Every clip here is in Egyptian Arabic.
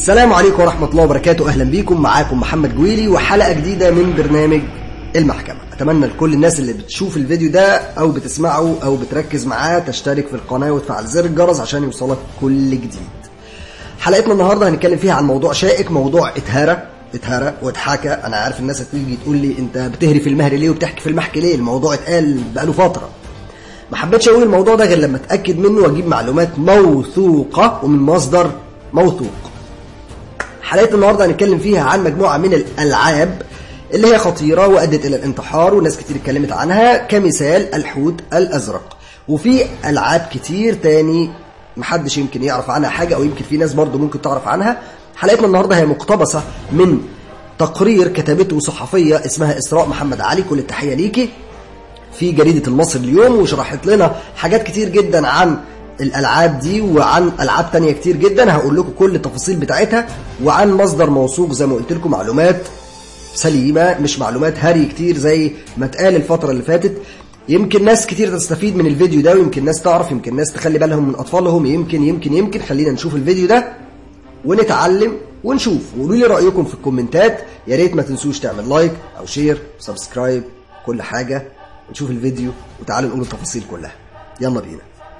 السلام عليكم ورحمة الله وبركاته أهلا بيكم معاكم محمد جويلي وحلقة جديدة من برنامج المحكمة أتمنى لكل الناس اللي بتشوف الفيديو ده أو بتسمعه أو بتركز معاه تشترك في القناة وتفعل زر الجرس عشان يوصلك كل جديد حلقتنا النهاردة هنتكلم فيها عن موضوع شائك موضوع اتهارة اتهارة واتحكى أنا عارف الناس هتيجي تقول لي أنت بتهري في المهر ليه وبتحكي في المحكي ليه الموضوع اتقال بقاله فترة ما حبيتش أقول الموضوع ده غير لما أتأكد منه وأجيب معلومات موثوقة ومن مصدر موثوق حلقه النهارده هنتكلم فيها عن مجموعه من الالعاب اللي هي خطيره وادت الى الانتحار وناس كتير اتكلمت عنها كمثال الحوت الازرق وفي العاب كتير تاني محدش يمكن يعرف عنها حاجه او يمكن في ناس برضه ممكن تعرف عنها حلقتنا النهارده هي مقتبسه من تقرير كتبته صحفيه اسمها اسراء محمد علي كل التحيه ليكي في جريده المصري اليوم وشرحت لنا حاجات كتير جدا عن الالعاب دي وعن العاب تانية كتير جدا هقول لكم كل التفاصيل بتاعتها وعن مصدر موثوق زي ما قلت لكم معلومات سليمه مش معلومات هري كتير زي ما اتقال الفتره اللي فاتت يمكن ناس كتير تستفيد من الفيديو ده ويمكن ناس تعرف يمكن ناس تخلي بالهم من اطفالهم يمكن يمكن يمكن خلينا نشوف الفيديو ده ونتعلم ونشوف وقولوا لي رايكم في الكومنتات يا ريت ما تنسوش تعمل لايك او شير سبسكرايب كل حاجه نشوف الفيديو وتعالوا نقول التفاصيل كلها يلا بينا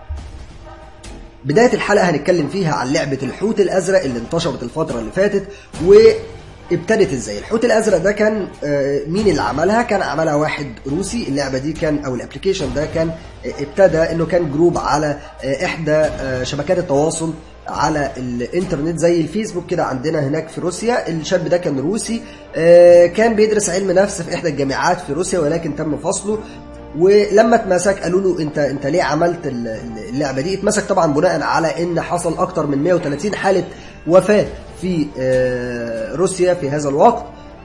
بداية الحلقة هنتكلم فيها عن لعبة الحوت الأزرق اللي انتشرت الفترة اللي فاتت وابتدت ازاي الحوت الأزرق ده كان مين اللي عملها كان عملها واحد روسي اللعبة دي كان أو الابلكيشن ده كان ابتدى انه كان جروب على احدى شبكات التواصل على الانترنت زي الفيسبوك كده عندنا هناك في روسيا الشاب ده كان روسي كان بيدرس علم نفس في احدى الجامعات في روسيا ولكن تم فصله ولما اتمسك قالوا له انت انت ليه عملت اللعبه دي اتمسك طبعا بناء على ان حصل اكتر من 130 حاله وفاه في روسيا في هذا الوقت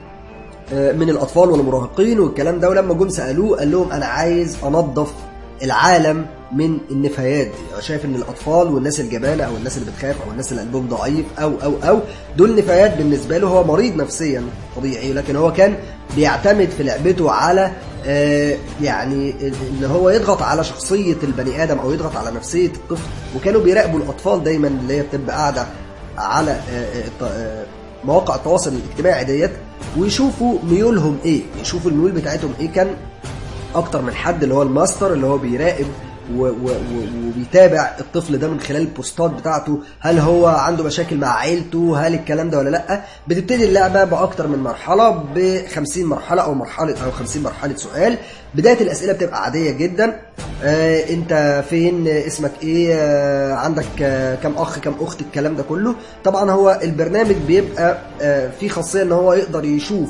من الاطفال والمراهقين والكلام ده ولما جم سالوه قال لهم انا عايز انظف العالم من النفايات دي شايف ان الاطفال والناس الجبانه او الناس اللي بتخاف او الناس اللي قلبهم ضعيف او او او دول نفايات بالنسبه له هو مريض نفسيا طبيعي لكن هو كان بيعتمد في لعبته على آه يعني ان هو يضغط على شخصيه البني ادم او يضغط على نفسيه الطفل وكانوا بيراقبوا الاطفال دايما اللي هي بتبقى قاعده على آه آه مواقع التواصل الاجتماعي ديت ويشوفوا ميولهم ايه يشوفوا الميول بتاعتهم ايه كان اكتر من حد اللي هو الماستر اللي هو بيراقب و و وبيتابع الطفل ده من خلال البوستات بتاعته هل هو عنده مشاكل مع عيلته هل الكلام ده ولا لا بتبتدي اللعبه باكتر من مرحله ب 50 مرحله او مرحله او 50 مرحله سؤال بدايه الاسئله بتبقى عاديه جدا آه انت فين اسمك ايه آه عندك آه كم اخ كم اخت الكلام ده كله طبعا هو البرنامج بيبقى آه فيه خاصيه ان هو يقدر يشوف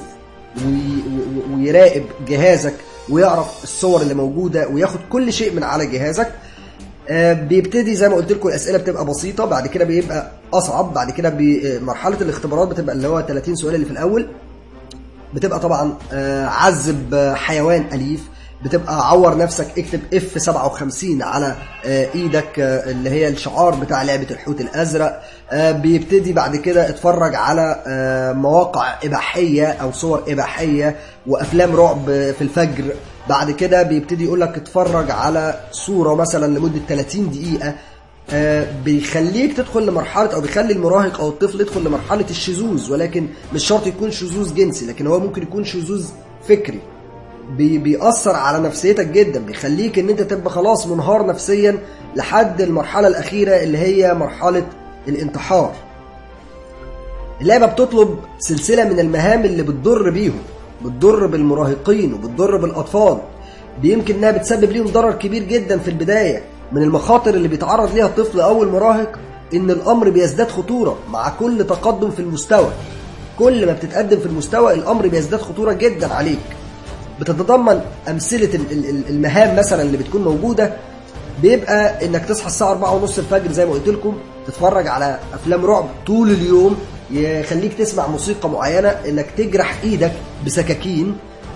ويراقب جهازك ويعرف الصور اللي موجوده وياخد كل شيء من على جهازك آه بيبتدي زي ما قلت لكم الاسئله بتبقى بسيطه بعد كده بيبقى اصعب بعد كده مرحله الاختبارات بتبقى اللي هو 30 سؤال اللي في الاول بتبقى طبعا آه عذب حيوان اليف بتبقى عور نفسك اكتب اف 57 على آه ايدك اللي هي الشعار بتاع لعبه الحوت الازرق بيبتدي بعد كده اتفرج على مواقع اباحيه او صور اباحيه وافلام رعب في الفجر بعد كده بيبتدي يقول لك اتفرج على صوره مثلا لمده 30 دقيقه بيخليك تدخل لمرحله او بيخلي المراهق او الطفل يدخل لمرحله الشذوذ ولكن مش شرط يكون شذوذ جنسي لكن هو ممكن يكون شذوذ فكري بي بيأثر على نفسيتك جدا بيخليك ان انت تبقى خلاص منهار نفسيا لحد المرحله الاخيره اللي هي مرحله الانتحار اللعبه بتطلب سلسله من المهام اللي بتضر بيهم بتضر بالمراهقين وبتضر بالاطفال بيمكن انها بتسبب ليهم ضرر كبير جدا في البدايه من المخاطر اللي بيتعرض ليها الطفل او المراهق ان الامر بيزداد خطوره مع كل تقدم في المستوى كل ما بتتقدم في المستوى الامر بيزداد خطوره جدا عليك بتتضمن امثله المهام مثلا اللي بتكون موجوده بيبقى انك تصحى الساعه 4 ونص الفجر زي ما قلت لكم تتفرج على افلام رعب طول اليوم يخليك تسمع موسيقى معينه انك تجرح ايدك بسكاكين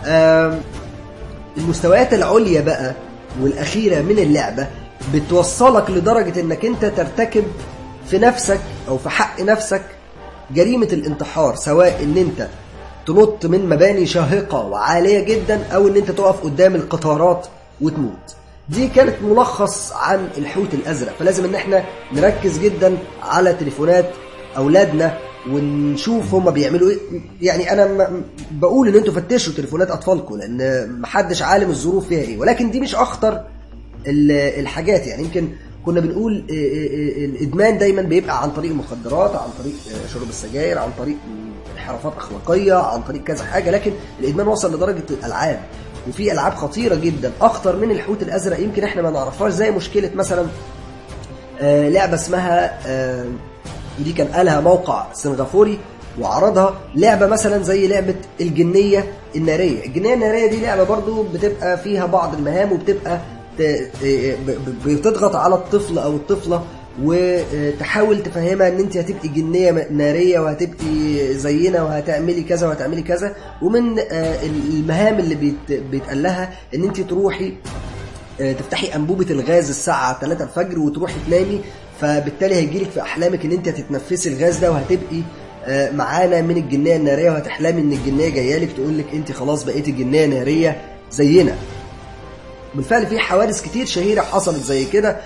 المستويات العليا بقى والاخيره من اللعبه بتوصلك لدرجه انك انت ترتكب في نفسك او في حق نفسك جريمه الانتحار سواء ان انت تنط من مباني شاهقة وعالية جدا أو إن أنت تقف قدام القطارات وتموت دي كانت ملخص عن الحوت الازرق فلازم ان احنا نركز جدا على تليفونات اولادنا ونشوف هما بيعملوا ايه يعني انا م- بقول ان انتوا فتشوا تليفونات اطفالكم لان محدش عالم الظروف فيها ايه ولكن دي مش اخطر ال- الحاجات يعني يمكن كنا بنقول إيه إيه إيه الادمان دايما بيبقى عن طريق المخدرات عن طريق آه، شرب السجاير عن طريق انحرافات اخلاقيه عن طريق كذا حاجه لكن الادمان وصل لدرجه الالعاب وفي العاب خطيره جدا اخطر من الحوت الازرق يمكن احنا ما نعرفهاش زي مشكله مثلا آه، لعبه اسمها آه، دي كان قالها موقع سنغافوري وعرضها لعبة مثلا زي لعبة الجنية النارية الجنية النارية دي لعبة برضو بتبقى فيها بعض المهام وبتبقى ت- ب- ب- بتضغط على الطفل او الطفلة وتحاول تفهمها ان انت هتبقي جنية نارية وهتبقي زينا وهتعملي كذا وهتعملي كذا ومن آه، المهام اللي بيت- بيتقال لها ان انت تروحي آه، تفتحي انبوبه الغاز الساعه 3 الفجر وتروحي تنامي فبالتالي هيجيلك في احلامك ان انت هتتنفسي الغاز ده وهتبقي آه، معانا من الجنيه الناريه وهتحلمي ان الجنيه جايه لك تقول لك انت خلاص بقيتي جنيه ناريه زينا بالفعل في حوادث كتير شهيره حصلت زي كده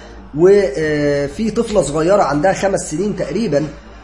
وفي طفله صغيره عندها خمس سنين تقريبا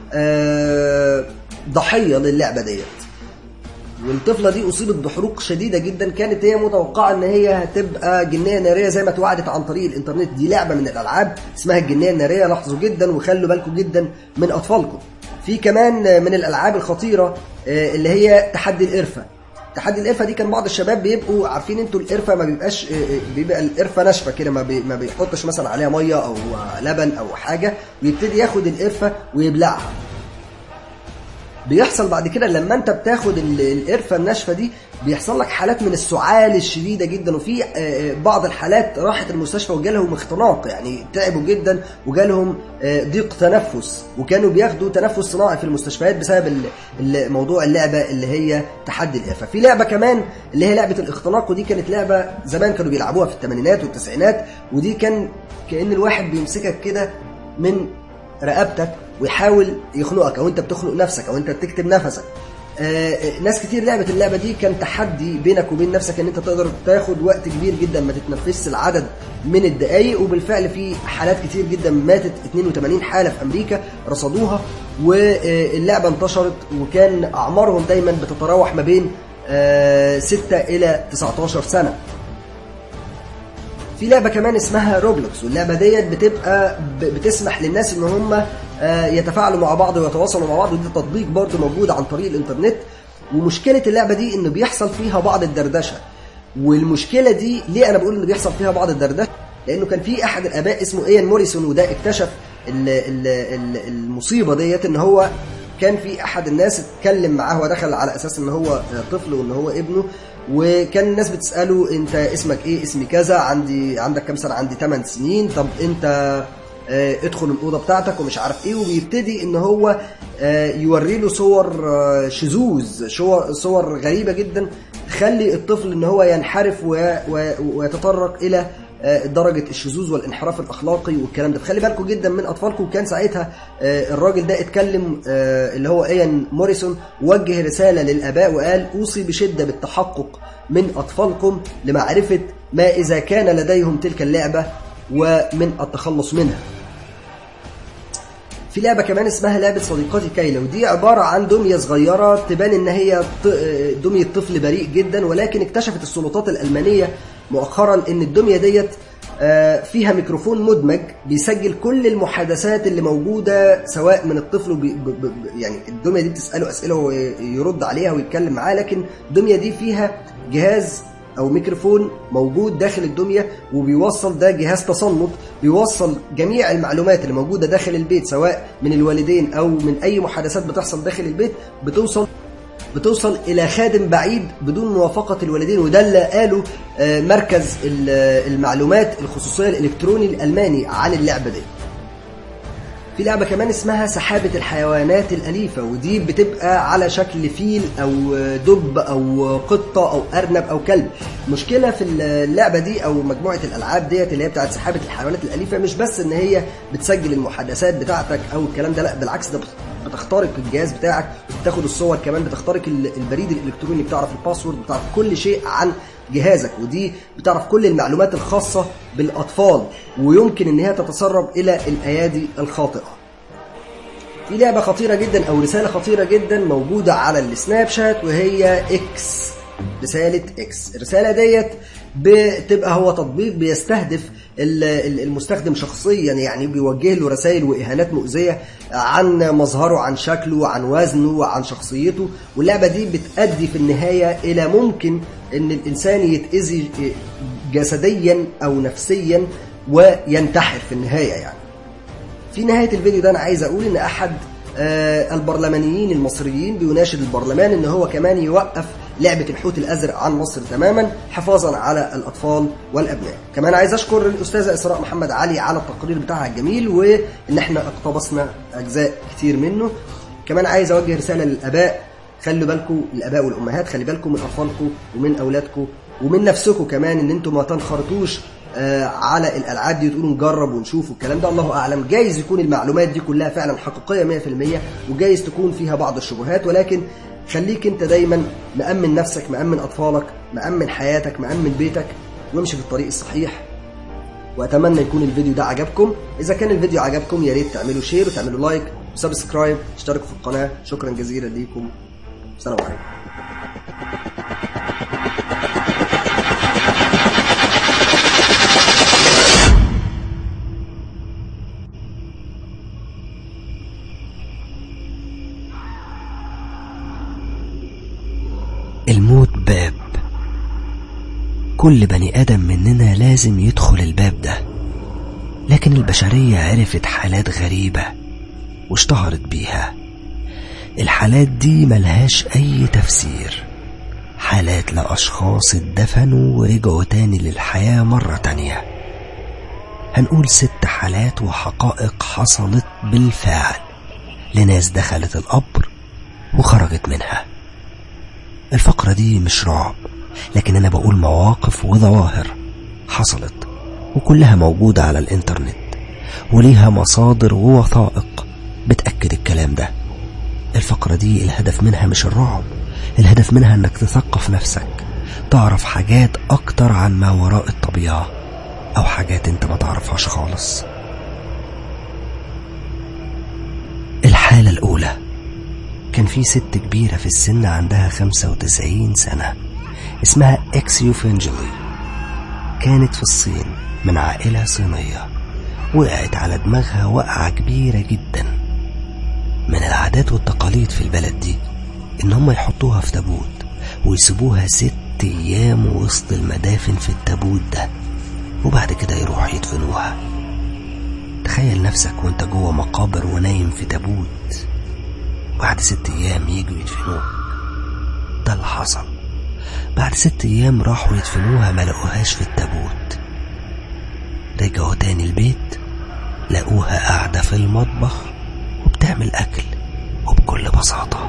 آه، ضحيه للعبه ديت والطفله دي اصيبت بحروق شديده جدا كانت هي متوقعه ان هي هتبقى جنيه ناريه زي ما اتوعدت عن طريق الانترنت دي لعبه من الالعاب اسمها الجنيه الناريه لاحظوا جدا وخلوا بالكم جدا من اطفالكم في كمان من الالعاب الخطيره آه، اللي هي تحدي القرفه تحدي القرفه دي كان بعض الشباب بيبقوا عارفين انتوا القرفه ما بيبقاش آه، آه، بيبقى القرفه ناشفه كده ما, بي ما بيحطش مثلا عليها ميه او آه، لبن او حاجه ويبتدي ياخد القرفه ويبلعها بيحصل بعد كده لما انت بتاخد ال- القرفه الناشفه دي بيحصل لك حالات من السعال الشديده جدا وفي آه، آه، بعض الحالات راحت المستشفى وجالهم اختناق يعني تعبوا جدا وجالهم آه، ضيق تنفس وكانوا بياخدوا تنفس صناعي في المستشفيات بسبب ال- ال- موضوع اللعبه اللي هي تحدي القرفه في لعبه كمان اللي هي لعبه الاختناق ودي كانت لعبه زمان كانوا بيلعبوها في الثمانينات والتسعينات ودي كان كان الواحد بيمسكك كده من رقبتك ويحاول يخنقك او انت بتخنق نفسك او انت بتكتم نفسك آه، آه، ناس كتير لعبت اللعبه دي كان تحدي بينك وبين نفسك ان انت تقدر تاخد وقت كبير جدا ما تتنفسش العدد من الدقايق وبالفعل في حالات كتير جدا ماتت 82 حاله في امريكا رصدوها واللعبه انتشرت وكان اعمارهم دايما بتتراوح ما بين 6 الى 19 سنه في لعبه كمان اسمها روبلوكس واللعبه ديت بتبقى ب- بتسمح للناس ان هم آه، يتفاعلوا مع بعض ويتواصلوا مع بعض ودي تطبيق برضه موجود عن طريق الانترنت ومشكله اللعبه دي ان بيحصل فيها بعض الدردشه والمشكله دي ليه انا بقول ان بيحصل فيها بعض الدردشه لانه كان في احد الاباء اسمه ايان موريسون وده اكتشف ال- ال- ال- المصيبه ديت ان هو كان في احد الناس اتكلم معاه ودخل على اساس ان هو طفل وان هو ابنه وكان الناس بتساله انت اسمك ايه اسمي كذا عندي عندك كام سنه عندي 8 سنين طب انت آه، ادخل الاوضه بتاعتك ومش عارف ايه وبيبتدي ان هو آه، يوري له صور آه، شذوذ صور صور غريبه جدا تخلي الطفل ان هو ينحرف و- و- ويتطرق الى آه، درجة الشذوذ والانحراف الأخلاقي والكلام ده فخلي بالكم جدا من أطفالكم وكان ساعتها آه، الراجل ده اتكلم آه، اللي هو ايان موريسون وجه رسالة للآباء وقال أوصي بشدة بالتحقق من أطفالكم لمعرفة ما إذا كان لديهم تلك اللعبة ومن التخلص منها في لعبة كمان اسمها لعبة صديقاتي كايلا ودي عبارة عن دمية صغيرة تبان ان هي ط- دمية طفل بريء جدا ولكن اكتشفت السلطات الألمانية مؤخرا ان الدمية ديت آه، فيها ميكروفون مدمج بيسجل كل المحادثات اللي موجودة سواء من الطفل وبي ب ب ب- يعني الدمية دي بتسأله أسئلة ويرد عليها ويتكلم معاه لكن الدمية دي فيها جهاز او ميكروفون موجود داخل الدميه وبيوصل ده جهاز تصنت بيوصل جميع المعلومات اللي موجوده داخل البيت سواء من الوالدين او من اي محادثات بتحصل داخل البيت بتوصل بتوصل الى خادم بعيد بدون موافقه الوالدين وده اللي قاله آه، مركز ال- آه، المعلومات الخصوصيه الالكتروني الالماني عن اللعبه دي في لعبة كمان اسمها سحابة الحيوانات الأليفة ودي بتبقى على شكل فيل أو دب أو قطة أو أرنب أو كلب مشكلة في اللعبة دي أو مجموعة الألعاب ديت اللي هي بتاعت سحابة الحيوانات الأليفة مش بس إن هي بتسجل المحادثات بتاعتك أو الكلام ده لا بالعكس ده بتخترق الجهاز بتاعك بتاخد الصور كمان بتخترق ال- البريد الإلكتروني بتعرف الباسورد بتعرف كل شيء عن جهازك ودي بتعرف كل المعلومات الخاصة بالأطفال ويمكن إن هي تتسرب إلى الأيادي الخاطئة في لعبة خطيرة جدا أو رسالة خطيرة جدا موجودة على السناب شات وهي إكس رسالة إكس الرسالة ديت بتبقى هو تطبيق بيستهدف ال- ال- المستخدم شخصيا يعني بيوجه له رسائل وإهانات مؤذية عن مظهره عن شكله عن وزنه عن شخصيته واللعبة دي بتأدي في النهاية إلى ممكن إن الإنسان يتأذي جسديا أو نفسيا وينتحر في النهاية يعني في نهاية الفيديو ده أنا عايز أقول إن أحد آه، البرلمانيين المصريين بيناشد البرلمان إن هو كمان يوقف لعبة الحوت الأزرق عن مصر تماما حفاظا على الأطفال والأبناء كمان عايز أشكر الأستاذة إسراء محمد علي على التقرير بتاعها الجميل وإن إحنا اقتبسنا أجزاء كتير منه كمان عايز أوجه رسالة للآباء خلوا بالكم الآباء والأمهات خلي بالكم من أطفالكم ومن أولادكم ومن نفسكم كمان إن أنتم ما تنخرطوش آه، على الالعاب دي وتقولوا نجرب ونشوف والكلام ده الله اعلم جايز يكون المعلومات دي كلها فعلا حقيقيه 100% وجايز تكون فيها بعض الشبهات ولكن خليك انت دايما مأمن نفسك مأمن اطفالك مأمن حياتك مأمن بيتك وامشي في الطريق الصحيح واتمنى يكون الفيديو ده عجبكم اذا كان الفيديو عجبكم يا ريت تعملوا شير وتعملوا لايك وسبسكرايب اشتركوا في القناه شكرا جزيلا ليكم السلام عليكم الموت باب كل بني آدم مننا لازم يدخل الباب ده لكن البشرية عرفت حالات غريبة واشتهرت بيها الحالات دي ملهاش أي تفسير حالات لأشخاص اتدفنوا ورجعوا تاني للحياة مرة تانية هنقول ست حالات وحقائق حصلت بالفعل لناس دخلت القبر وخرجت منها الفقرة دي مش رعب لكن أنا بقول مواقف وظواهر حصلت وكلها موجودة على الإنترنت وليها مصادر ووثائق بتأكد الكلام ده الفقرة دي الهدف منها مش الرعب الهدف منها انك تثقف نفسك تعرف حاجات اكتر عن ما وراء الطبيعة او حاجات انت ما تعرفهاش خالص الحالة الاولى كان في ست كبيرة في السن عندها 95 سنة اسمها اكسيو فينجلي كانت في الصين من عائلة صينية وقعت على دماغها وقعة كبيرة جدا من العادات والتقاليد في البلد دي إن هم يحطوها في تابوت ويسيبوها ست أيام وسط المدافن في التابوت ده وبعد كده يروحوا يدفنوها تخيل نفسك وانت جوه مقابر ونايم في تابوت بعد ست أيام يجوا يدفنوك ده اللي حصل بعد ست أيام راحوا يدفنوها ما لقوهاش في التابوت رجعوا تاني البيت لقوها قاعدة في المطبخ وبتعمل أكل وبكل بساطة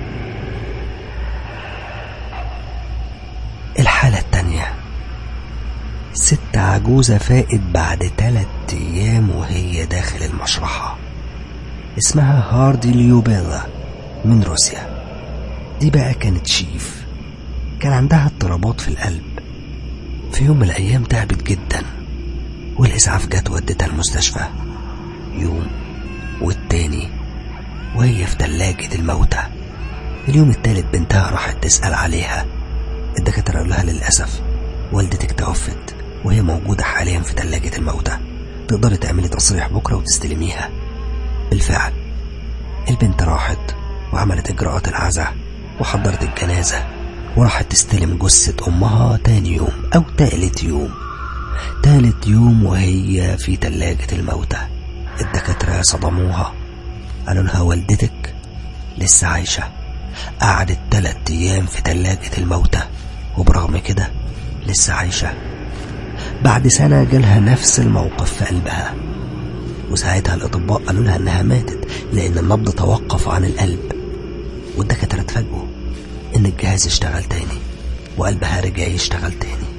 الحالة التانية ست عجوزة فائت بعد تلات أيام وهي داخل المشرحة اسمها هاردي ليوبيلا من روسيا دي بقى كانت شيف كان عندها اضطرابات في القلب في يوم من الأيام تعبت جدا والإسعاف جت ودتها المستشفى يوم والتاني وهي في تلاجة الموتى اليوم التالت بنتها راحت تسأل عليها الدكاترة قالوا لها للأسف والدتك توفت وهي موجودة حاليا في تلاجة الموتى تقدري تعملي تصريح بكرة وتستلميها بالفعل البنت راحت وعملت إجراءات العزاء وحضرت الجنازة وراحت تستلم جثة أمها تاني يوم أو تالت يوم تالت يوم وهي في تلاجة الموتى الدكاترة صدموها قالوا لها والدتك لسه عايشة قعدت تلات أيام في تلاجة الموتى وبرغم كده لسه عايشة بعد سنة جالها نفس الموقف في قلبها وساعتها الأطباء قالوا لها إنها ماتت لأن النبض توقف عن القلب والدكاترة اتفاجئوا إن الجهاز اشتغل تاني وقلبها رجع يشتغل تاني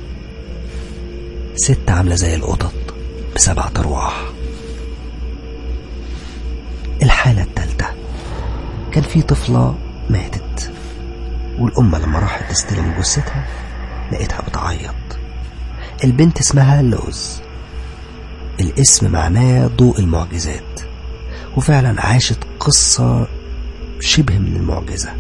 ست عاملة زي القطط بسبع أرواح الحالة التالتة كان في طفلة ماتت والأم لما راحت تستلم جثتها لقيتها بتعيط البنت اسمها لوز الاسم معناه ضوء المعجزات وفعلا عاشت قصة شبه من المعجزة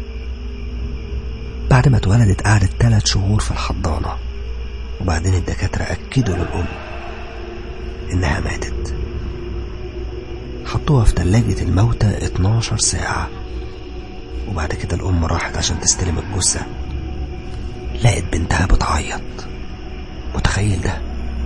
بعد ما اتولدت قعدت ثلاث شهور في الحضانة وبعدين الدكاترة أكدوا للأم إنها ماتت حطوها في تلاجة الموتى 12 ساعة وبعد كده الأم راحت عشان تستلم الجثة لقت بنتها بتعيط متخيل ده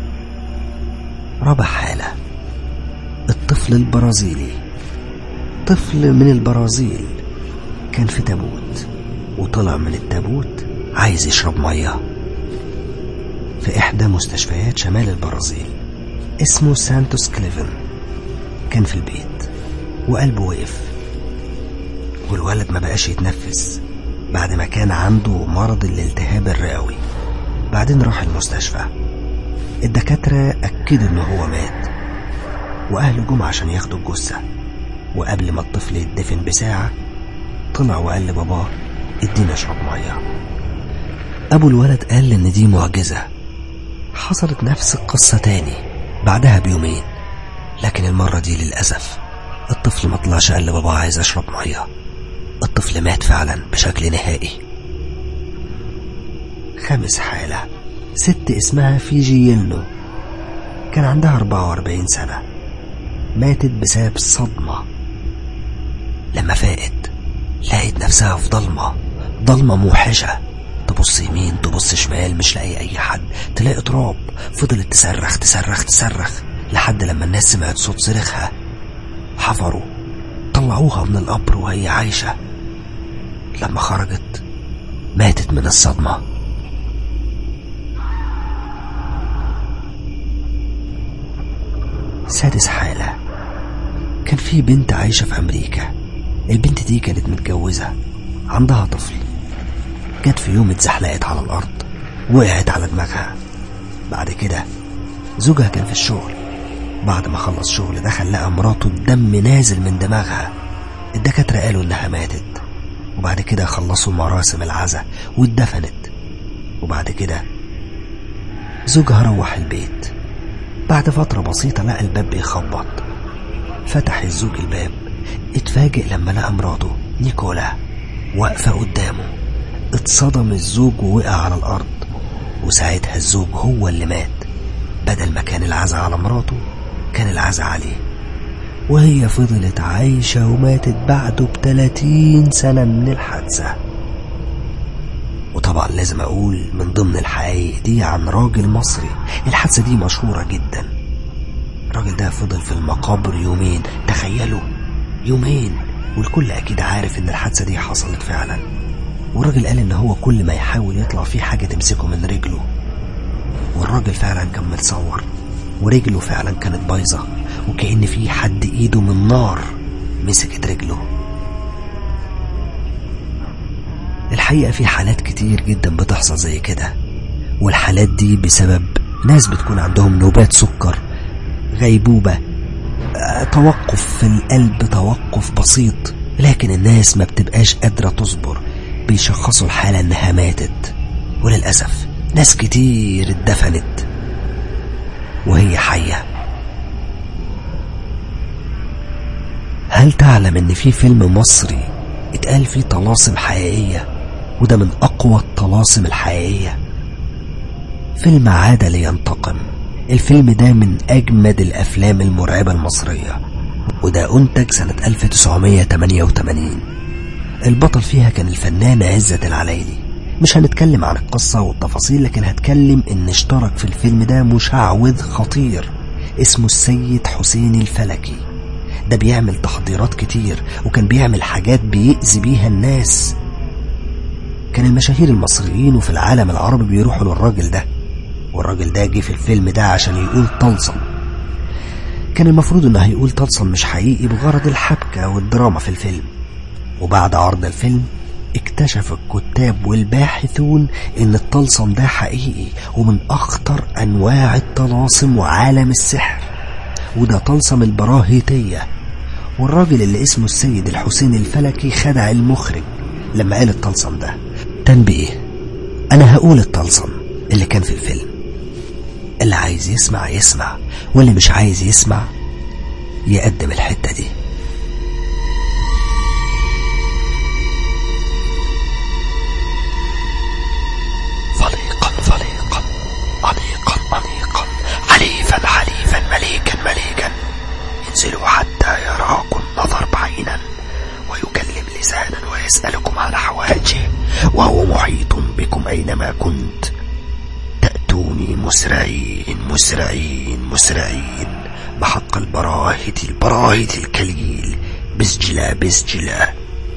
رابع حالة الطفل البرازيلي طفل من البرازيل كان في تابوت وطلع من التابوت عايز يشرب مية في إحدى مستشفيات شمال البرازيل اسمه سانتوس كليفن كان في البيت وقلبه وقف والولد ما بقاش يتنفس بعد ما كان عنده مرض الالتهاب الرئوي بعدين راح المستشفى الدكاترة أكدوا إنه هو مات وأهله جم عشان ياخدوا الجثة وقبل ما الطفل يدفن بساعة طلع وقال لباباه ادينا اشرب مية أبو الولد قال إن دي معجزة حصلت نفس القصة تاني بعدها بيومين لكن المرة دي للأسف الطفل ما طلعش قال لبابا عايز أشرب مية الطفل مات فعلا بشكل نهائي خامس حالة ست اسمها فيجي يلنو كان عندها 44 سنة ماتت بسبب صدمة لما فاقت لقيت نفسها في ضلمة ضلمة موحشة تبص يمين تبص شمال مش لاقي أي حد تلاقي تراب فضلت تصرخ تصرخ تصرخ لحد لما الناس سمعت صوت صريخها حفروا طلعوها من القبر وهي عايشة لما خرجت ماتت من الصدمة سادس حالة كان في بنت عايشة في أمريكا البنت دي كانت متجوزة عندها طفل جت في يوم اتزحلقت على الأرض وقعت على دماغها بعد كده زوجها كان في الشغل بعد ما خلص شغل دخل لقى مراته الدم نازل من دماغها الدكاترة قالوا إنها ماتت وبعد كده خلصوا مراسم العزاء واتدفنت وبعد كده زوجها روح البيت بعد فترة بسيطة لقى الباب بيخبط فتح الزوج الباب اتفاجئ لما لقى مراته نيكولا واقفة قدامه اتصدم الزوج ووقع على الأرض وساعتها الزوج هو اللي مات بدل ما كان العزا على مراته كان العزا عليه وهي فضلت عايشة وماتت بعده بتلاتين سنة من الحادثة وطبعا لازم أقول من ضمن الحقائق دي عن راجل مصري الحادثة دي مشهورة جدا الراجل ده فضل في المقابر يومين تخيلوا يومين والكل أكيد عارف إن الحادثة دي حصلت فعلا والراجل قال إن هو كل ما يحاول يطلع فيه حاجة تمسكه من رجله والراجل فعلا كان متصور ورجله فعلا كانت بايظة وكأن في حد إيده من نار مسكت رجله الحقيقة في حالات كتير جدا بتحصل زي كده والحالات دي بسبب ناس بتكون عندهم نوبات سكر غيبوبة آه، توقف في القلب توقف بسيط لكن الناس ما بتبقاش قادرة تصبر بيشخصوا الحالة انها ماتت وللأسف ناس كتير اتدفنت وهي حية هل تعلم ان في فيلم مصري اتقال فيه طلاسم حقيقية وده من اقوى الطلاسم الحقيقية فيلم عاد لينتقم الفيلم ده من اجمد الافلام المرعبة المصرية وده انتج سنة 1988 البطل فيها كان الفنان عزت العلايلي مش هنتكلم عن القصة والتفاصيل لكن هتكلم ان اشترك في الفيلم ده مشعوذ خطير اسمه السيد حسين الفلكي ده بيعمل تحضيرات كتير وكان بيعمل حاجات بيأذي بيها الناس كان المشاهير المصريين وفي العالم العربي بيروحوا للراجل ده والراجل ده جه في الفيلم ده عشان يقول طلسم كان المفروض انه هيقول طلسم مش حقيقي بغرض الحبكة والدراما في الفيلم وبعد عرض الفيلم اكتشف الكتاب والباحثون ان الطلسم ده حقيقي ومن اخطر انواع الطلاسم وعالم السحر وده طلسم البراهيتية والراجل اللي اسمه السيد الحسين الفلكي خدع المخرج لما قال الطلسم ده تنبيه انا هقول الطلسم اللي كان في الفيلم اللي عايز يسمع يسمع واللي مش عايز يسمع يقدم الحتة دي عينا ويكلم لسانا ويسألكم على حوائجه وهو محيط بكم أينما كنت تأتوني مسرعين مسرعين مسرعين بحق البراهة البراهة الكليل بسجلة بسجلة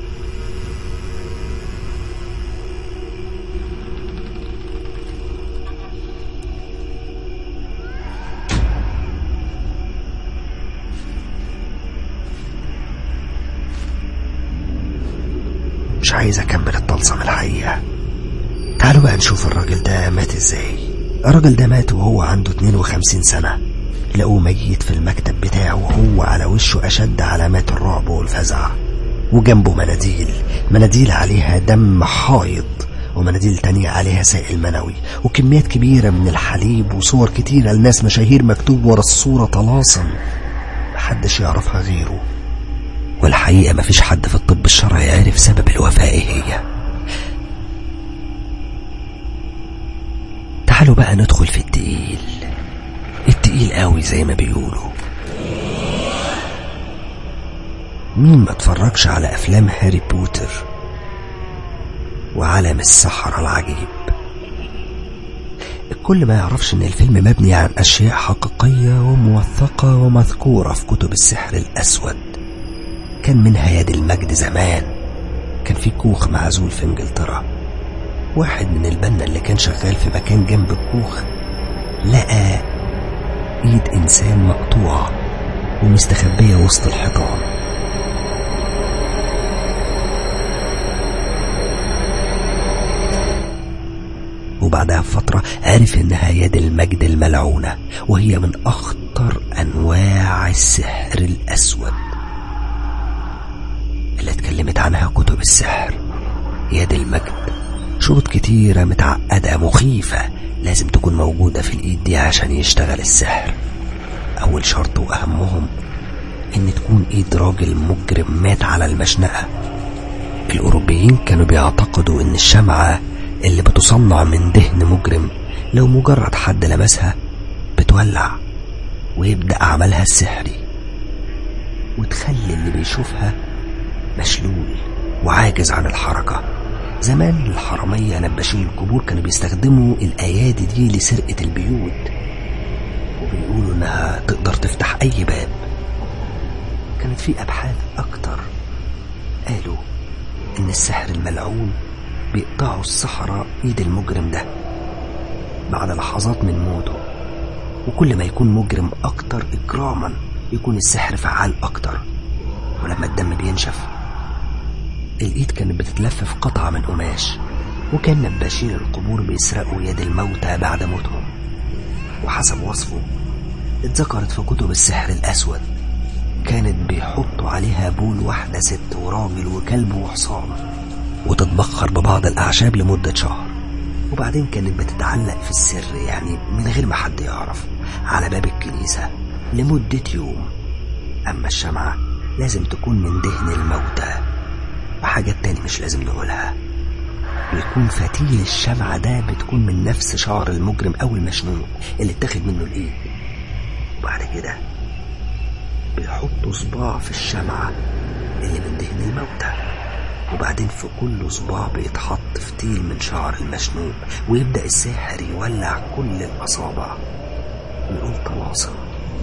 مش عايز اكمل الطلسم الحقيقة تعالوا بقى نشوف الراجل ده مات ازاي الراجل ده مات وهو عنده 52 سنة لقوه ميت في المكتب بتاعه وهو على وشه أشد علامات الرعب والفزع وجنبه مناديل مناديل عليها دم حايض ومناديل تانية عليها سائل منوي وكميات كبيرة من الحليب وصور كتيرة لناس مشاهير مكتوب ورا الصورة طلاسم محدش يعرفها غيره والحقيقة مفيش حد في الطب الشرعي عرف سبب الوفاة ايه هي تعالوا بقى ندخل في التقيل التقيل قوي زي ما بيقولوا مين ما اتفرجش على افلام هاري بوتر وعالم السحرة العجيب الكل ما يعرفش ان الفيلم مبني عن اشياء حقيقية وموثقة ومذكورة في كتب السحر الاسود كان منها يد المجد زمان كان في كوخ معزول في انجلترا واحد من البنا اللي كان شغال في مكان جنب الكوخ لقى ايد انسان مقطوعة ومستخبية وسط الحيطان وبعدها بفترة عرف انها يد المجد الملعونة وهي من اخطر انواع السحر الاسود اللي اتكلمت عنها كتب السحر يد المجد شروط كتيرة متعقدة مخيفة لازم تكون موجودة في الإيد دي عشان يشتغل السحر أول شرط وأهمهم إن تكون إيد راجل مجرم مات على المشنقة الأوروبيين كانوا بيعتقدوا إن الشمعة اللي بتصنع من دهن مجرم لو مجرد حد لمسها بتولع ويبدأ عملها السحري وتخلي اللي بيشوفها مشلول وعاجز عن الحركة زمان الحرامية نباشين القبور كانوا بيستخدموا الأيادي دي لسرقة البيوت وبيقولوا إنها تقدر تفتح أي باب كانت في أبحاث أكتر قالوا إن السحر الملعون بيقطعوا السحرة إيد المجرم ده بعد لحظات من موته وكل ما يكون مجرم أكتر إكراما يكون السحر فعال أكتر ولما الدم بينشف الإيد كانت بتتلف في قطعة من قماش وكان نباشين القبور بيسرقوا يد الموتى بعد موتهم وحسب وصفه اتذكرت في كتب السحر الأسود كانت بيحطوا عليها بول واحدة ست وراجل وكلب وحصان وتتبخر ببعض الأعشاب لمدة شهر وبعدين كانت بتتعلق في السر يعني من غير ما حد يعرف على باب الكنيسة لمدة يوم أما الشمعة لازم تكون من دهن الموتى وحاجات تاني مش لازم نقولها بيكون فتيل الشمعة ده بتكون من نفس شعر المجرم أو المشنوق اللي اتاخد منه الإيد وبعد كده بيحطوا صباع في الشمعة اللي من دهن الموتى وبعدين في كل صباع بيتحط فتيل من شعر المشنوق ويبدأ الساحر يولع كل الأصابع ويقول طلاسم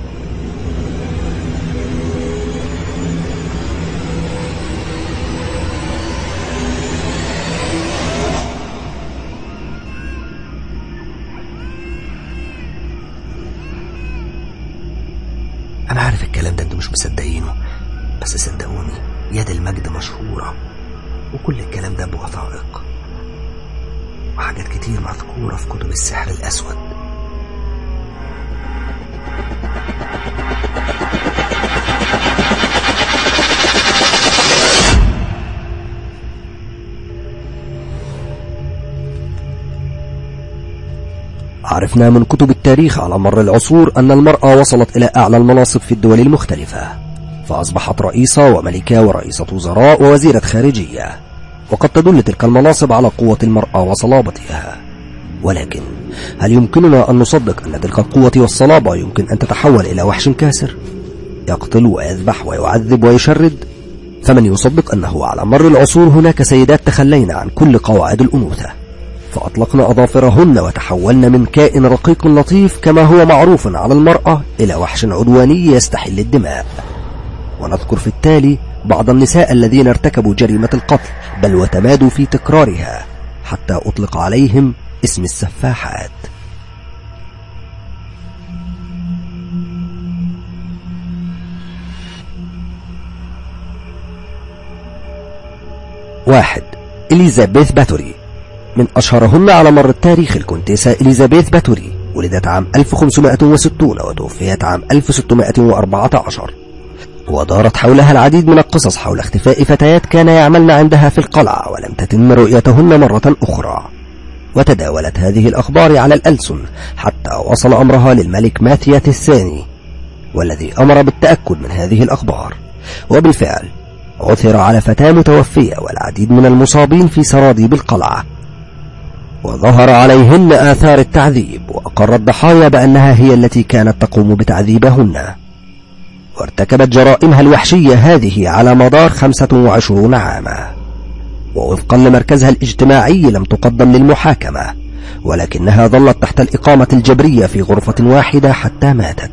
أنا عارف الكلام ده أنتوا مش مصدقينه بس صدقوني يد المجد مشهورة وكل الكلام ده بوثائق وحاجات كتير مذكورة في كتب السحر الأسود عرفنا من كتب التاريخ على مر العصور أن المرأة وصلت إلى أعلى المناصب في الدول المختلفة فأصبحت رئيسة وملكة ورئيسة وزراء ووزيرة خارجية وقد تدل تلك المناصب على قوة المرأة وصلابتها ولكن هل يمكننا أن نصدق أن تلك القوة والصلابة يمكن أن تتحول إلى وحش كاسر يقتل ويذبح ويعذب ويشرد فمن يصدق أنه على مر العصور هناك سيدات تخلين عن كل قواعد الأنوثة فأطلقن أظافرهن وتحولن من كائن رقيق لطيف كما هو معروف على المرأة إلى وحش عدواني يستحل الدماء ونذكر في التالي بعض النساء الذين ارتكبوا جريمة القتل بل وتمادوا في تكرارها حتى أطلق عليهم اسم السفاحات واحد إليزابيث باتوري من أشهرهن على مر التاريخ الكونتيسة إليزابيث باتوري ولدت عام 1560 وتوفيت عام 1614 ودارت حولها العديد من القصص حول اختفاء فتيات كان يعملن عندها في القلعة ولم تتم رؤيتهن مرة أخرى وتداولت هذه الأخبار على الألسن حتى وصل أمرها للملك ماثياث الثاني والذي أمر بالتأكد من هذه الأخبار وبالفعل عثر على فتاة متوفية والعديد من المصابين في سراديب القلعة وظهر عليهن آثار التعذيب وأقر الضحايا بأنها هي التي كانت تقوم بتعذيبهن وارتكبت جرائمها الوحشية هذه على مدار 25 عاما ووفقا لمركزها الاجتماعي لم تقدم للمحاكمة ولكنها ظلت تحت الإقامة الجبرية في غرفة واحدة حتى ماتت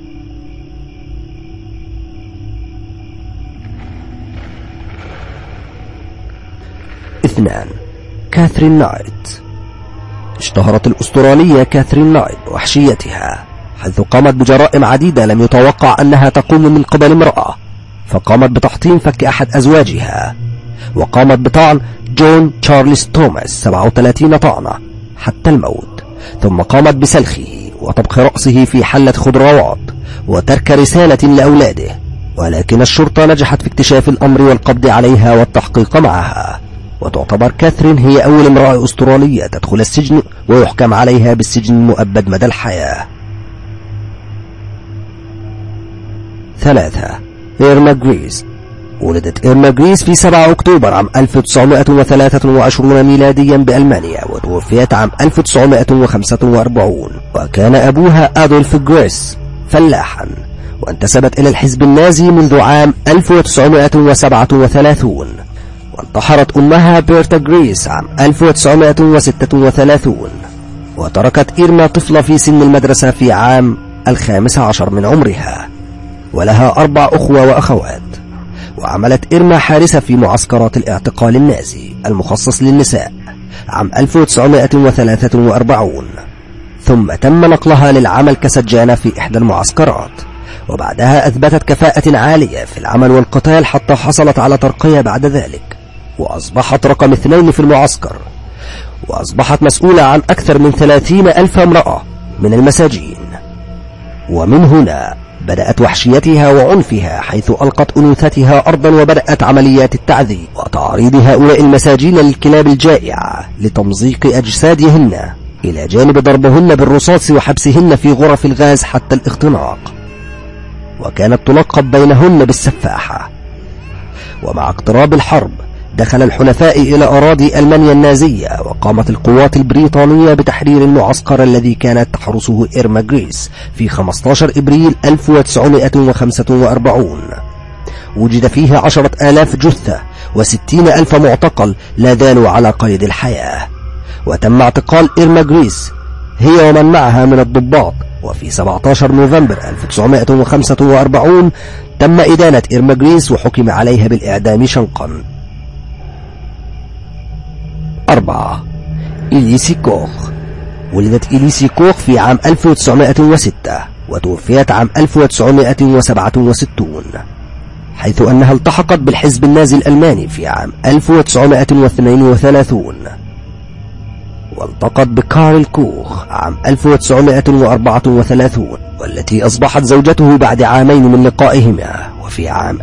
اثنان كاثرين نايت اشتهرت الأسترالية كاثرين نايت بوحشيتها حيث قامت بجرائم عديدة لم يتوقع أنها تقوم من قبل امرأة فقامت بتحطيم فك أحد أزواجها وقامت بطعن جون تشارلز توماس 37 طعنة حتى الموت ثم قامت بسلخه وطبخ رأسه في حلة خضروات وترك رسالة لأولاده ولكن الشرطة نجحت في اكتشاف الأمر والقبض عليها والتحقيق معها وتعتبر كاثرين هي أول امرأة أسترالية تدخل السجن ويحكم عليها بالسجن المؤبد مدى الحياة ثلاثة إيرما جريس ولدت إيرما جريس في 7 أكتوبر عام 1923 ميلاديا بألمانيا وتوفيت عام 1945 وكان أبوها أدولف جريس فلاحا وانتسبت إلى الحزب النازي منذ عام 1937 وانتحرت أمها بيرتا جريس عام 1936 وتركت إيرما طفلة في سن المدرسة في عام الخامس عشر من عمرها ولها أربع أخوة وأخوات وعملت إيرما حارسة في معسكرات الاعتقال النازي المخصص للنساء عام 1943 ثم تم نقلها للعمل كسجانة في إحدى المعسكرات وبعدها أثبتت كفاءة عالية في العمل والقتال حتى حصلت على ترقية بعد ذلك وأصبحت رقم اثنين في المعسكر وأصبحت مسؤولة عن أكثر من ثلاثين ألف امرأة من المساجين ومن هنا بدأت وحشيتها وعنفها حيث ألقت أنوثتها أرضا وبدأت عمليات التعذيب وتعريض هؤلاء المساجين للكلاب الجائعة لتمزيق أجسادهن إلى جانب ضربهن بالرصاص وحبسهن في غرف الغاز حتى الاختناق وكانت تلقب بينهن بالسفاحة ومع اقتراب الحرب دخل الحلفاء إلى أراضي ألمانيا النازية وقامت القوات البريطانية بتحرير المعسكر الذي كانت تحرسه إيرما جريس في 15 إبريل 1945 وجد فيه عشرة آلاف جثة وستين ألف معتقل لا زالوا على قيد الحياة وتم اعتقال إيرما جريس هي ومن معها من الضباط وفي 17 نوفمبر 1945 تم إدانة إيرما جريس وحكم عليها بالإعدام شنقا أربعة إليسي كوخ ولدت إليسي كوخ في عام 1906 وتوفيت عام 1967 حيث أنها التحقت بالحزب النازي الألماني في عام 1932 والتقت بكارل كوخ عام 1934 والتي أصبحت زوجته بعد عامين من لقائهما وفي عام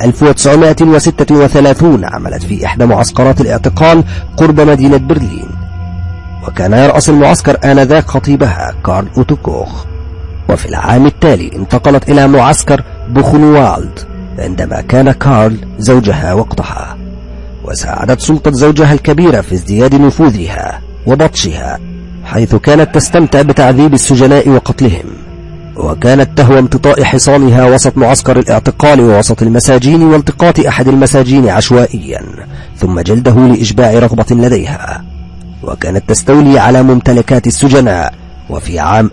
1936 عملت في إحدى معسكرات الاعتقال قرب مدينة برلين وكان يرأس المعسكر آنذاك خطيبها كارل أوتوكوخ وفي العام التالي انتقلت إلى معسكر بوخنوالد عندما كان كارل زوجها وقتها وساعدت سلطة زوجها الكبيرة في ازدياد نفوذها وبطشها حيث كانت تستمتع بتعذيب السجناء وقتلهم وكانت تهوى امتطاء حصانها وسط معسكر الاعتقال ووسط المساجين والتقاط أحد المساجين عشوائيا ثم جلده لإشباع رغبة لديها وكانت تستولي على ممتلكات السجناء وفي عام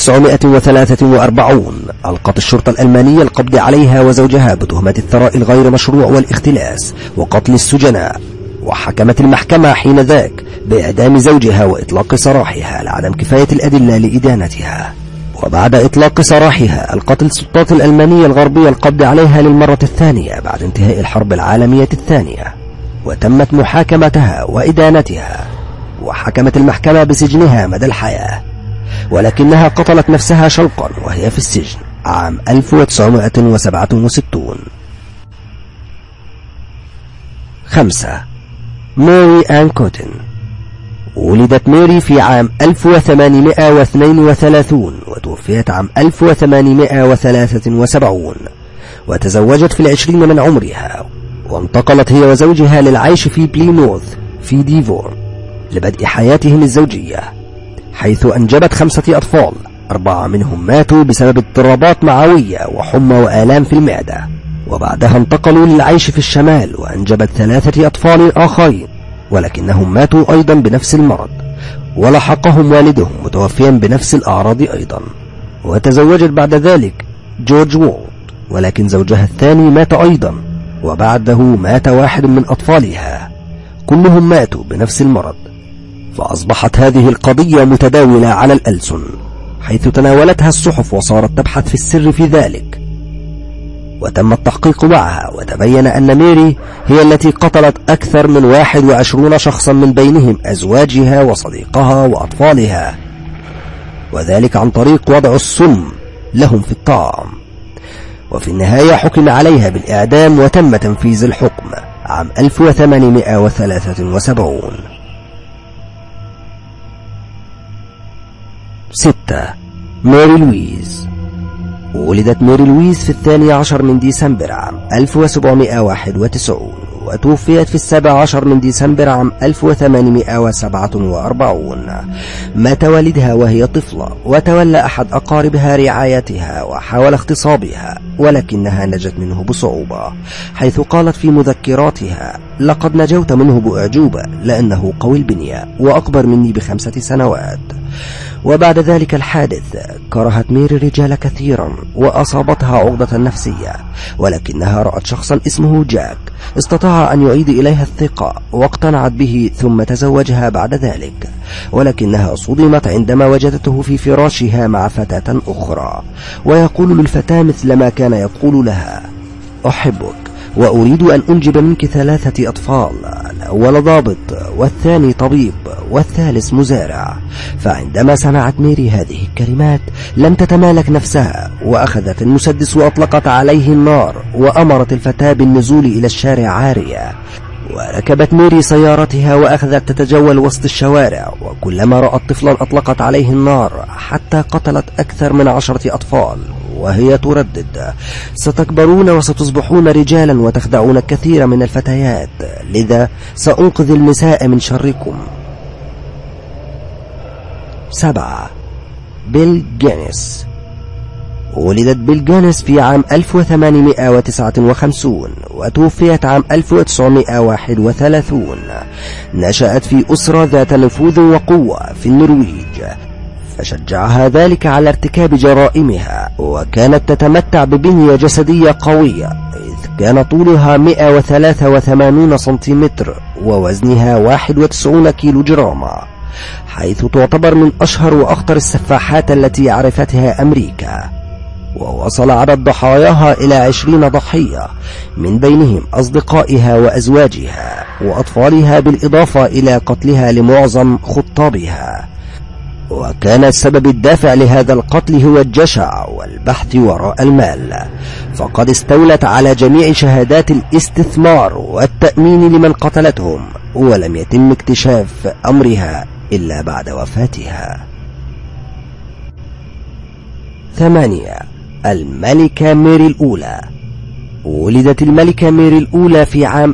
1943 ألقت الشرطة الألمانية القبض عليها وزوجها بتهمة الثراء الغير مشروع والاختلاس وقتل السجناء وحكمت المحكمة حين ذاك بإعدام زوجها وإطلاق سراحها لعدم كفاية الأدلة لإدانتها وبعد إطلاق سراحها ألقت السلطات الألمانية الغربية القبض عليها للمرة الثانية بعد انتهاء الحرب العالمية الثانية وتمت محاكمتها وإدانتها وحكمت المحكمة بسجنها مدى الحياة ولكنها قتلت نفسها شوقا وهي في السجن عام 1967 خمسة ماري آن كوتن ولدت ماري في عام 1832 وتوفيت عام 1873 وتزوجت في العشرين من عمرها وانتقلت هي وزوجها للعيش في بليموث في ديفور لبدء حياتهم الزوجية حيث أنجبت خمسة أطفال أربعة منهم ماتوا بسبب اضطرابات معوية وحمى وآلام في المعدة وبعدها انتقلوا للعيش في الشمال وأنجبت ثلاثة أطفال آخرين ولكنهم ماتوا أيضا بنفس المرض ولحقهم والدهم متوفيا بنفس الأعراض أيضا وتزوجت بعد ذلك جورج وولد ولكن زوجها الثاني مات أيضا وبعده مات واحد من أطفالها كلهم ماتوا بنفس المرض فأصبحت هذه القضية متداولة على الألسن حيث تناولتها الصحف وصارت تبحث في السر في ذلك وتم التحقيق معها وتبين أن ميري هي التي قتلت أكثر من 21 شخصا من بينهم أزواجها وصديقها وأطفالها وذلك عن طريق وضع السم لهم في الطعام وفي النهاية حكم عليها بالإعدام وتم تنفيذ الحكم عام 1873 ستة ماري لويز ولدت ماري لويز في الثاني عشر من ديسمبر عام 1791 وتوفيت في السابع عشر من ديسمبر عام 1847 مات والدها وهي طفلة وتولى أحد أقاربها رعايتها وحاول اغتصابها ولكنها نجت منه بصعوبة حيث قالت في مذكراتها لقد نجوت منه بأعجوبة لأنه قوي البنية وأكبر مني بخمسة سنوات وبعد ذلك الحادث كرهت ميري الرجال كثيرا وأصابتها عقدة نفسية ولكنها رأت شخصا اسمه جاك استطاع أن يعيد إليها الثقة واقتنعت به ثم تزوجها بعد ذلك ولكنها صدمت عندما وجدته في فراشها مع فتاة أخرى ويقول للفتاة مثل ما كان يقول لها أحبك وأريد أن أنجب منك ثلاثة أطفال الأول ضابط والثاني طبيب والثالث مزارع فعندما سمعت ميري هذه الكلمات لم تتمالك نفسها وأخذت المسدس وأطلقت عليه النار وأمرت الفتاة بالنزول إلى الشارع عارية وركبت ميري سيارتها وأخذت تتجول وسط الشوارع وكلما رأت طفلا أطلقت عليه النار حتى قتلت أكثر من عشرة أطفال وهي تردد ستكبرون وستصبحون رجالا وتخدعون الكثير من الفتيات لذا سأنقذ النساء من شركم سبعة بيل جينيس ولدت بيل جينيس في عام 1859 وتوفيت عام 1931 نشأت في أسرة ذات نفوذ وقوة في النرويج فشجعها ذلك على ارتكاب جرائمها وكانت تتمتع ببنية جسدية قوية إذ كان طولها 183 سنتيمتر ووزنها 91 كيلو جراما حيث تعتبر من أشهر وأخطر السفاحات التي عرفتها أمريكا ووصل عدد ضحاياها إلى عشرين ضحية من بينهم أصدقائها وأزواجها وأطفالها بالإضافة إلى قتلها لمعظم خطابها وكان السبب الدافع لهذا القتل هو الجشع والبحث وراء المال فقد استولت على جميع شهادات الاستثمار والتأمين لمن قتلتهم ولم يتم اكتشاف أمرها إلا بعد وفاتها ثمانية الملكة ميري الأولى ولدت الملكة ميري الأولى في عام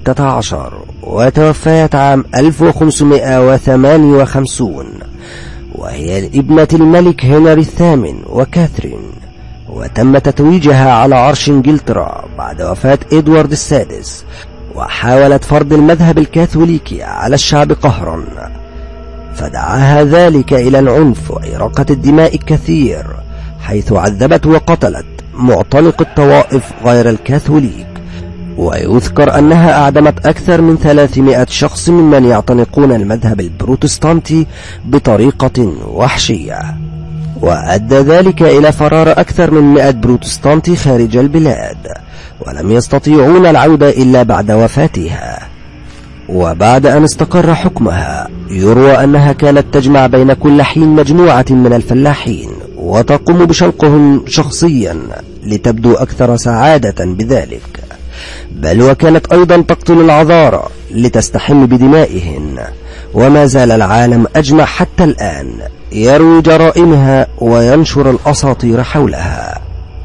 1516 وتوفيت عام 1558 وهي ابنة الملك هنري الثامن وكاثرين وتم تتويجها على عرش انجلترا بعد وفاة ادوارد السادس وحاولت فرض المذهب الكاثوليكي على الشعب قهرا فدعاها ذلك إلى العنف وإراقة الدماء الكثير حيث عذبت وقتلت معتنق الطوائف غير الكاثوليك ويذكر أنها أعدمت أكثر من 300 شخص ممن يعتنقون المذهب البروتستانتي بطريقة وحشية وأدى ذلك إلى فرار أكثر من 100 بروتستانتي خارج البلاد ولم يستطيعون العودة إلا بعد وفاتها وبعد أن استقر حكمها يروى أنها كانت تجمع بين كل حين مجموعة من الفلاحين وتقوم بشنقهم شخصيا لتبدو أكثر سعادة بذلك بل وكانت أيضا تقتل العذارى لتستحم بدمائهن وما زال العالم أجمع حتى الآن يروي جرائمها وينشر الأساطير حولها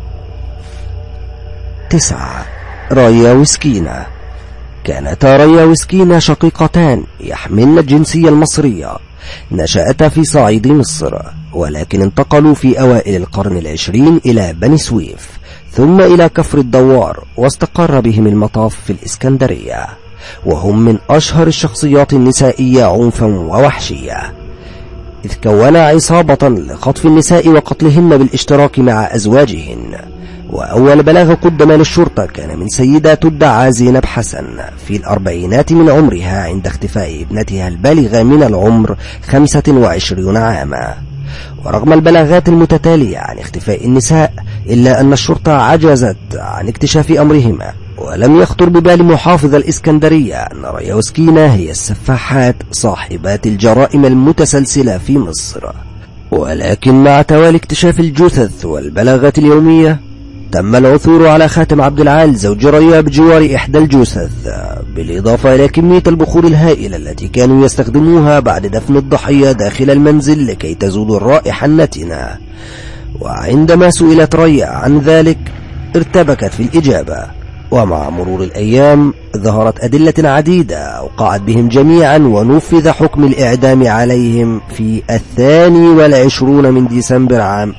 تسعة رايا وسكينة كانتا رايا وسكينة شقيقتان يحملن الجنسية المصرية نشأتا في صعيد مصر ولكن انتقلوا في أوائل القرن العشرين إلى بني سويف ثم إلى كفر الدوار واستقر بهم المطاف في الإسكندرية وهم من أشهر الشخصيات النسائية عنفا ووحشية إذ كون عصابة لخطف النساء وقتلهن بالاشتراك مع أزواجهن وأول بلاغ قدم للشرطة كان من سيدة تدعى زينب حسن في الأربعينات من عمرها عند اختفاء ابنتها البالغة من العمر 25 عاما ورغم البلاغات المتتالية عن اختفاء النساء إلا أن الشرطة عجزت عن اكتشاف أمرهما ولم يخطر ببال محافظ الإسكندرية أن ريوسكينا هي السفاحات صاحبات الجرائم المتسلسلة في مصر ولكن مع توالي اكتشاف الجثث والبلاغات اليومية تم العثور على خاتم عبد العال زوج ريا بجوار إحدى الجثث بالإضافة إلى كمية البخور الهائلة التي كانوا يستخدموها بعد دفن الضحية داخل المنزل لكي تزول الرائحة النتنة وعندما سئلت ريا عن ذلك ارتبكت في الإجابة ومع مرور الأيام ظهرت أدلة عديدة أوقعت بهم جميعا ونفذ حكم الإعدام عليهم في الثاني والعشرون من ديسمبر عام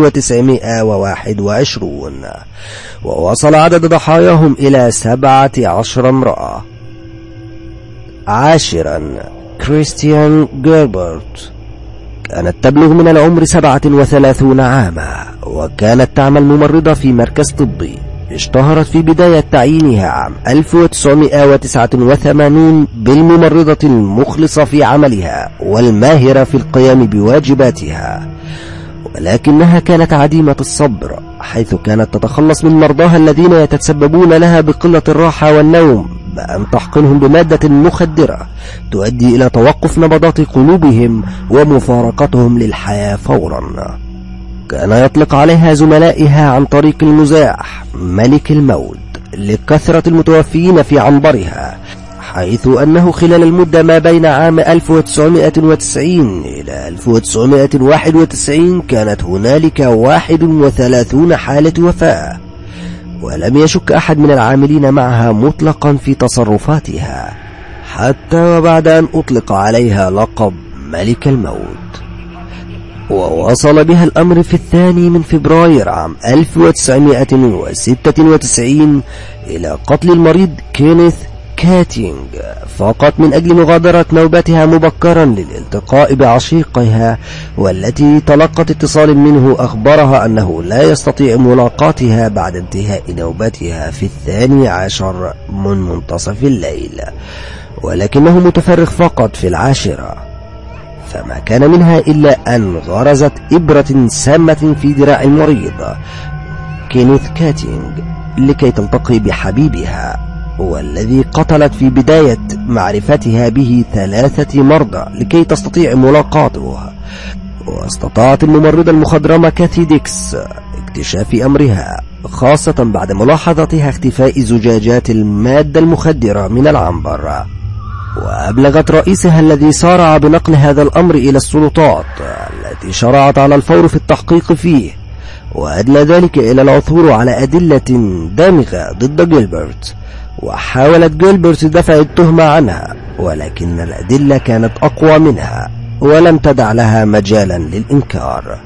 1921 ووصل عدد ضحاياهم إلى سبعة عشر امرأة عاشرا كريستيان جيربرت كانت تبلغ من العمر سبعة وثلاثون عاما وكانت تعمل ممرضة في مركز طبي اشتهرت في بداية تعيينها عام 1989 بالممرضة المخلصة في عملها والماهرة في القيام بواجباتها ولكنها كانت عديمة الصبر حيث كانت تتخلص من مرضاها الذين يتسببون لها بقلة الراحة والنوم بأن تحقنهم بمادة مخدرة تؤدي إلى توقف نبضات قلوبهم ومفارقتهم للحياة فوراً كان يطلق عليها زملائها عن طريق المزاح ملك الموت لكثرة المتوفيين في عنبرها حيث أنه خلال المدة ما بين عام 1990 إلى 1991 كانت هنالك 31 حالة وفاة ولم يشك أحد من العاملين معها مطلقا في تصرفاتها حتى وبعد أن أطلق عليها لقب ملك الموت ووصل بها الأمر في الثاني من فبراير عام 1996 إلى قتل المريض كينيث كاتينج فقط من أجل مغادرة نوبتها مبكرا للالتقاء بعشيقها والتي تلقت اتصال منه أخبرها أنه لا يستطيع ملاقاتها بعد انتهاء نوبتها في الثاني عشر من منتصف الليل ولكنه متفرغ فقط في العاشرة فما كان منها إلا أن غرزت إبرة سامة في ذراع المريض كينيث كاتينج لكي تلتقي بحبيبها والذي قتلت في بداية معرفتها به ثلاثة مرضى لكي تستطيع ملاقاته واستطاعت الممرضة المخضرمة كاثي ديكس اكتشاف أمرها خاصة بعد ملاحظتها اختفاء زجاجات المادة المخدرة من العنبر وأبلغت رئيسها الذي سارع بنقل هذا الأمر إلى السلطات التي شرعت على الفور في التحقيق فيه وأدلى ذلك إلى العثور على أدلة دامغة ضد جيلبرت وحاولت جيلبرت دفع التهمة عنها ولكن الأدلة كانت أقوى منها ولم تدع لها مجالا للإنكار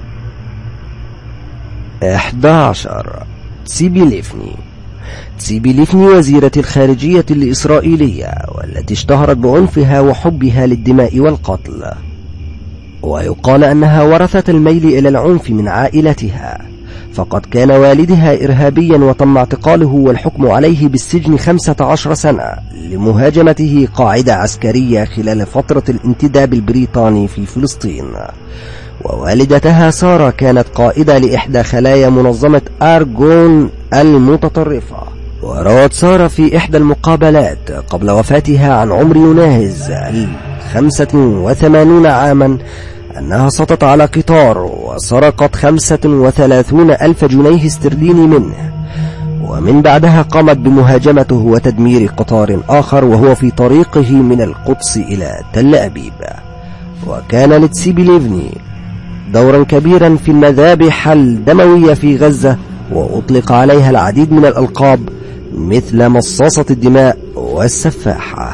11 تسيبي ليفني تسيبي ليفني وزيرة الخارجية الإسرائيلية والتي اشتهرت بعنفها وحبها للدماء والقتل ويقال أنها ورثت الميل إلى العنف من عائلتها فقد كان والدها إرهابيا وتم اعتقاله والحكم عليه بالسجن خمسة عشر سنة لمهاجمته قاعدة عسكرية خلال فترة الانتداب البريطاني في فلسطين ووالدتها سارة كانت قائدة لإحدى خلايا منظمة أرجون المتطرفة وروت سارة في إحدى المقابلات قبل وفاتها عن عمر يناهز الخمسة وثمانون عاما أنها سطت على قطار وسرقت خمسة وثلاثون ألف جنيه استرليني منه ومن بعدها قامت بمهاجمته وتدمير قطار آخر وهو في طريقه من القدس إلى تل أبيب وكان لتسيبي ليفني دورا كبيرا في المذابح الدموية في غزة وأطلق عليها العديد من الألقاب مثل مصاصة الدماء والسفاحة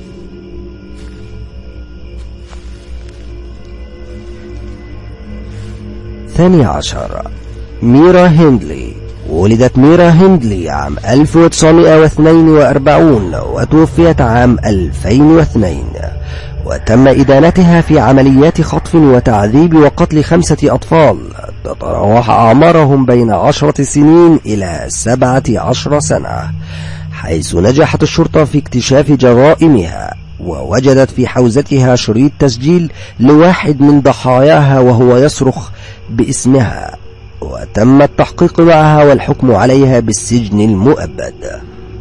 ثاني عشر ميرا هندلي ولدت ميرا هندلي عام 1942 وتوفيت عام 2002 وتم إدانتها في عمليات خطف وتعذيب وقتل خمسة أطفال تتراوح أعمارهم بين عشرة سنين إلى سبعة عشر سنة حيث نجحت الشرطة في اكتشاف جرائمها ووجدت في حوزتها شريط تسجيل لواحد من ضحاياها وهو يصرخ باسمها وتم التحقيق معها والحكم عليها بالسجن المؤبد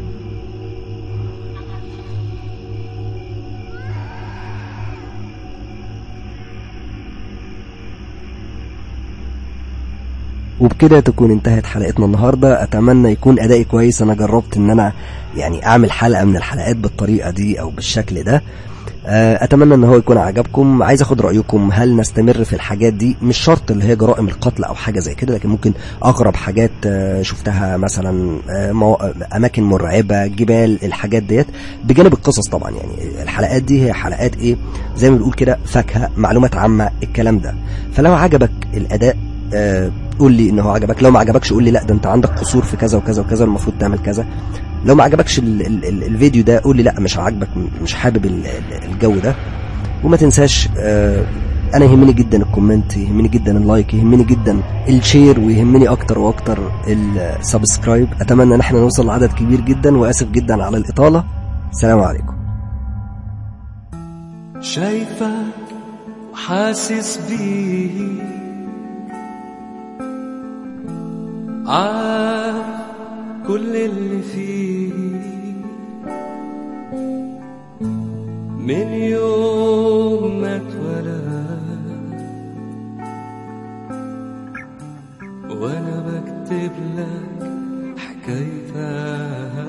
وبكده تكون انتهت حلقتنا النهارده اتمنى يكون ادائي كويس انا جربت ان انا يعني اعمل حلقه من الحلقات بالطريقه دي او بالشكل ده اتمنى ان هو يكون عجبكم عايز اخد رايكم هل نستمر في الحاجات دي مش شرط اللي هي جرائم القتل او حاجه زي كده لكن ممكن اغرب حاجات شفتها مثلا اماكن مرعبه جبال الحاجات ديت بجانب القصص طبعا يعني الحلقات دي هي حلقات ايه زي ما بنقول كده فاكهه معلومات عامه الكلام ده فلو عجبك الاداء قول لي انه عجبك لو ما عجبكش قول لي لا ده انت عندك قصور في كذا وكذا وكذا المفروض تعمل كذا لو ما عجبكش ال ال ال الفيديو ده قول لي لا مش عاجبك مش حابب الجو ده وما تنساش انا يهمني جدا الكومنت يهمني جدا اللايك يهمني جدا الشير ويهمني اكتر واكتر السبسكرايب اتمنى ان احنا نوصل لعدد كبير جدا واسف جدا على الاطاله السلام عليكم شايفك وحاسس بيه عارف كل اللي فيه من يوم ما اتولد وانا بكتب لك حكايتك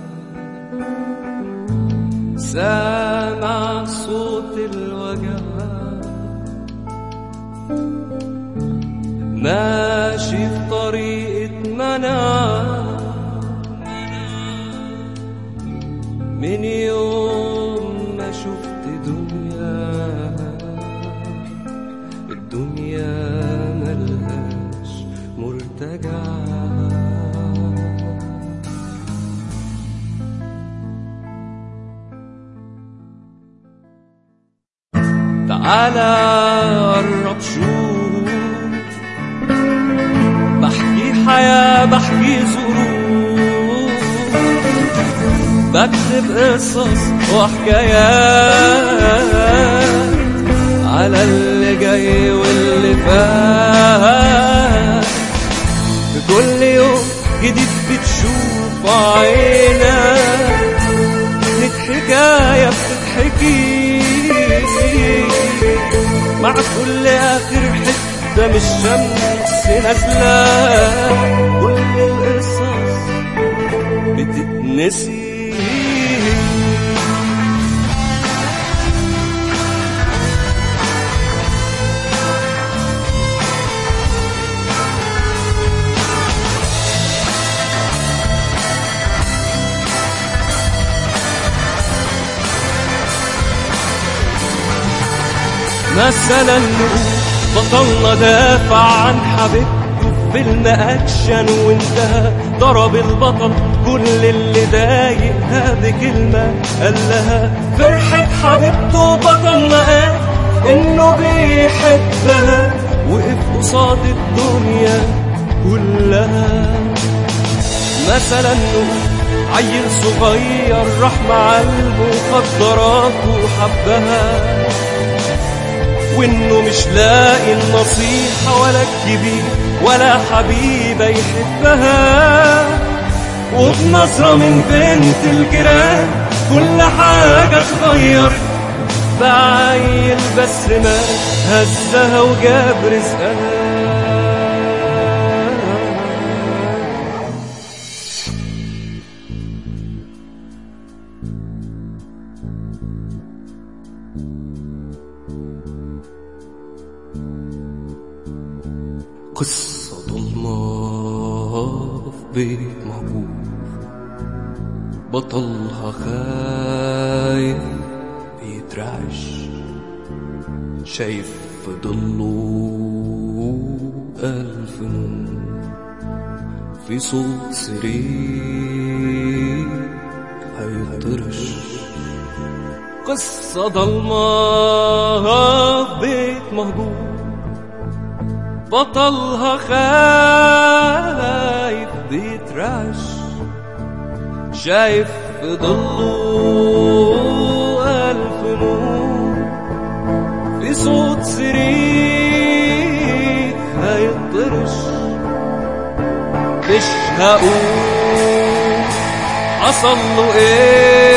سامع صوت الوجع ماشي في طريقة منع من يوم ما شفت دنيا الدنيا ملهاش مرتجع تعالى قرب شوف بحكي حياة بحكي ظروف بكتب قصص وحكايات على اللي جاي واللي فات في كل يوم جديد بتشوف عينك لك حكاية بتتحكي مع كل آخر حتة من الشمس نازلة كل القصص بتتنسي مثلا نقول بطلنا دافع عن حبيبته في فيلم اكشن وانتهى ضرب البطل كل اللي ضايقها بكلمه قال لها فرحه حبيبته بطلنا قال انه بيحبها وقف قصاد الدنيا كلها مثلا نقول عيل صغير راح مع المخدرات وحبها وانه مش لاقي النصيحة ولا الكبير ولا حبيبة يحبها وبنظرة من بنت الجيران كل حاجة اتغيرت بعيل بس ما هزها وجاب رزقها قصة ضلمة في بيت مهجور بطلها خايف بيترعش شايف في ضله ألف نور في صوت سرير هيطرش قصة ضلمة في بيت مهجور بطلها خايف بيترعش شايف في ضله ألف نور في صوت سرير هيطرش مش هقول حصل له ايه